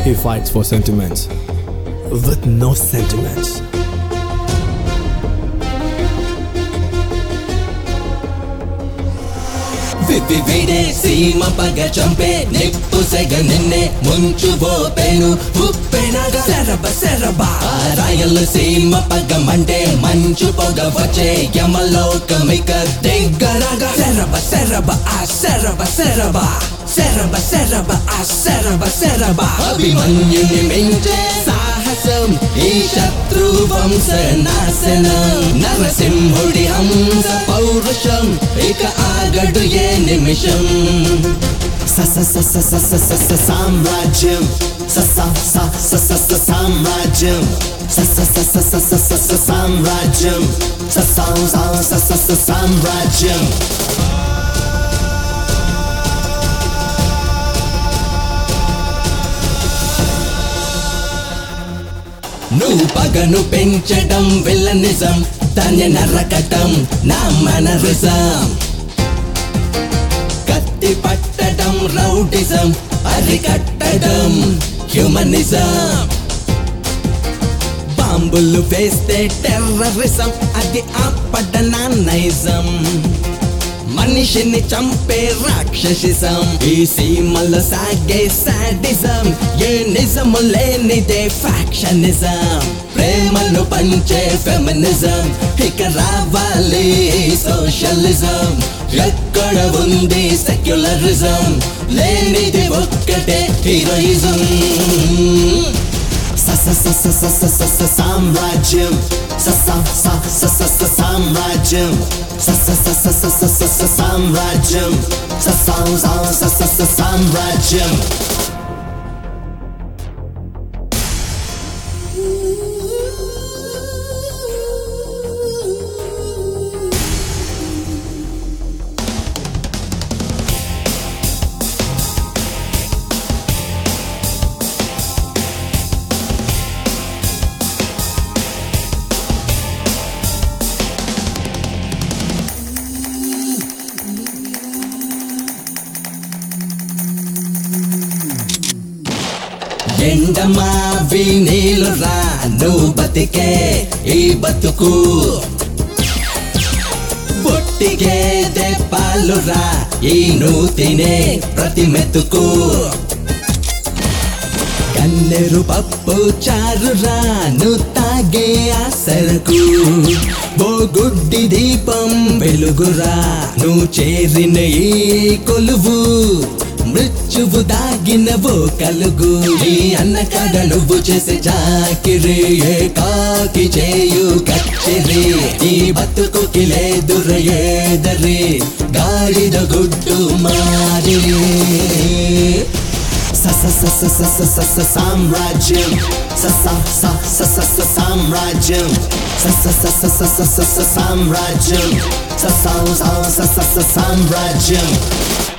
He fights for sentiments with no sentiments. విడే సీమ పగ చంపే నిప్పు సెగ నిన్నే ముంచు బోపెను ఉప్పెనగా సెరబ సెరబ ఆ రాయల సీమ పగ మంటే మంచు పొగ వచ్చే యమలోకమిక దగ్గరగా సెరబ సెరబ ఆ సెరబ సెరబ సెరబ సెరబ ఆ సెరబ సెరబ అభిమన్యుని మించే సాహసం ఈ శత్రు వంశ నాశనం నరసింహుడి హంస పౌరుషం ఇక ఆగడు ఏ నిమిషం స స స స స స స స సామ్రాజ్యం స స స స స స సామ్రాజ్యం స స స స స స స స సామ్రాజ్యం స స స స స స సామ్రాజ్యం నువ్వు పగను పెంచడం విల్లనిజం దాన్ని నరకటం నా మనరిజం కత్తి పట్టడం రౌడిజం అరికట్టడం హ్యూమనిజం బాంబులు వేస్తే టెర్రరిజం అది ఆపడ నా నైజం మనిషిని చంపే రాక్షసిజం ఈ సీమల సాగే సాడిజం ఏ నిజము లేనిదే ఫ్యాక్షనిజం ప్రేమను పంచే ఫెమినిజం ఇక రావాలి సోషలిజం ఎక్కడ ఉంది సెక్యులరిజం లేనిది ఒక్కటే హీరోయిజం స స స స స స స స సామ్రాజ్యం స స స స స స సామ్రాజ్యం స స స స స స స స సామ్రాజ్యం స స స స స స సామ్రాజ్యం ఎండమావి నీళ్ళు రా నువ్వు బతికే ఈ బతుకు బొట్టిగేదే పాలు రా ఈ నువ్వు తినే ప్రతి మెతుకు కన్నెరు పప్పు చారురా నువ్వు తాగే ఆ సరకు ఓ గుడ్డి దీపం వెలుగురా నువ్వు చేరిన ఈ కొలువు మృత్యువు దాగిన ఓ కలుగు ఈ అన్నకాడ నువ్వు చేసే చాకిరి ఏ కాకి చేయు కచ్చిరి ఈ బతుకుకి లేదుర ఏదరి గాడిద గుడ్డు మారి స స స స స స స స సామ్రాజ్యం స స స స స స సామ్రాజ్యం స స స స స స స స సామ్రాజ్యం స స స స స స సామ్రాజ్యం